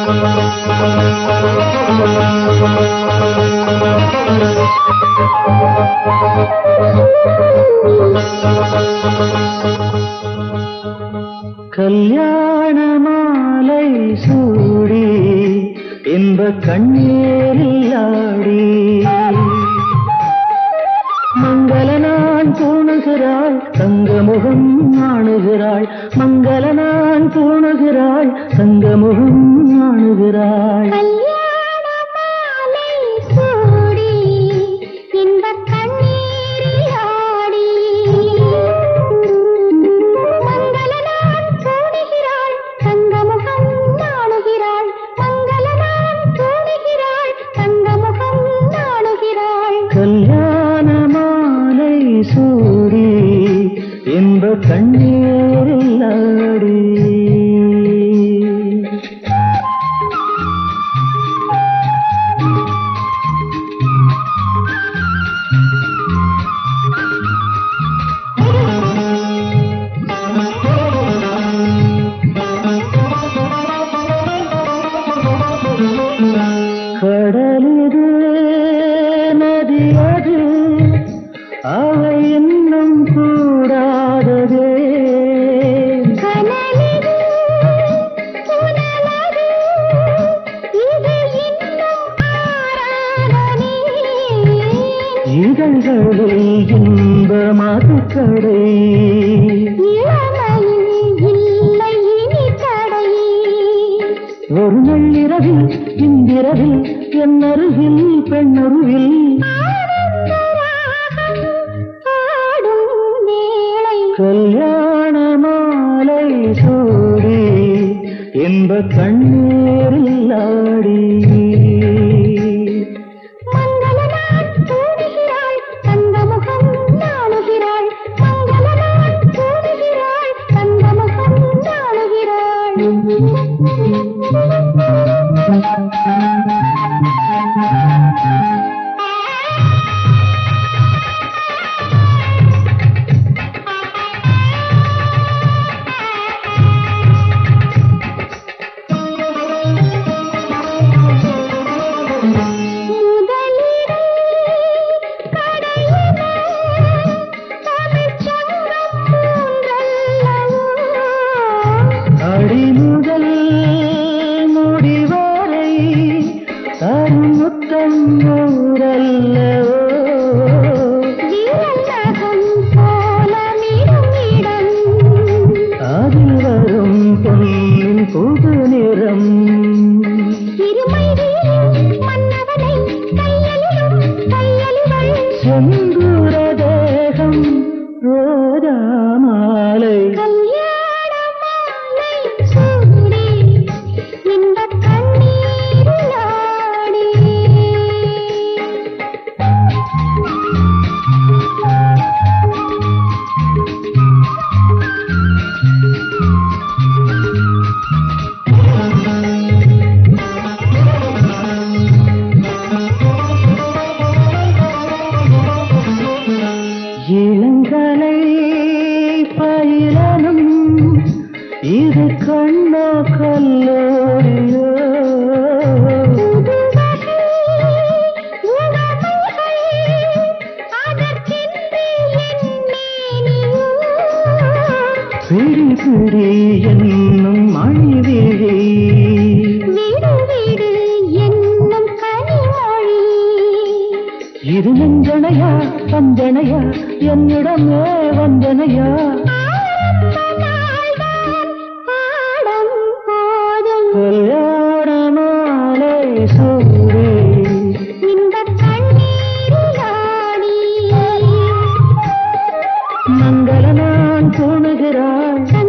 கல்யாண மாலை சூடி இன்ப கண்ணீரில் ஆடி மங்கள நான் தூணுகிறாள் தங்கமுகம் நாணுகிறாள் மங்கள நான் தூணுகிறாள் தங்கமுகம் நாணுகிறாள் கல்யாண மாலை சூடி இன்பக் கண்ணீரில் ஆடி மங்கள நாள் சூடுகிறாள் தங்கமுகம் நாணுகிறாள் மங்கள நாள் சூடுகிறாள் தங்கமுகம் நாணுகிறாள் கல்யாண மாலை சூடி இன்ப கண்ணீரில் ஆடி கடலிது நதியது அவை இன்னும் கூடாததே கனலிது புனலது இது இன்னும் ஆராதனே இதழ்களில் இன்ப மதுக்கடை இளமையில் இல்லை இனி தடை ஒரு நள்ளிரவில் இந்திரவில் என்னருகில் பெண்ணருவில் ஆனந்த ராகம் பாடும் வேளை கல்யாண மாலை சூடி இன்ப கண்ணீரில் ஆடி மங்கள நாள் சூடுகிறாள் தங்கமுகம் நாணுகிறாள் மங்கள நாள் சூடுகிறாள் தங்கமுகம் நாணுகிறாள் அடிமுதல் முடிவரை அருமுத்தம் ஊரல்லவோ அதில் வரும் பொன்னின் புது நிறம் செந்தூர தேகம் ரோஜா மாலை இளங்கலை பயிலனும் இது கண்ணோ கல்லோரியோ பிடி பிடி என்னும் மணிவிழி வீடு வீடு என்னும் கனிமொழி இது நெஞ்சனையா வஞ்சனையா என்னிடமே வஞ்சனையா பாடம் போதும் கல்யாண மாலை சூடி இந்த கண்ணீரிலாடி மங்கள நான் தூணுகிறாள் தங்க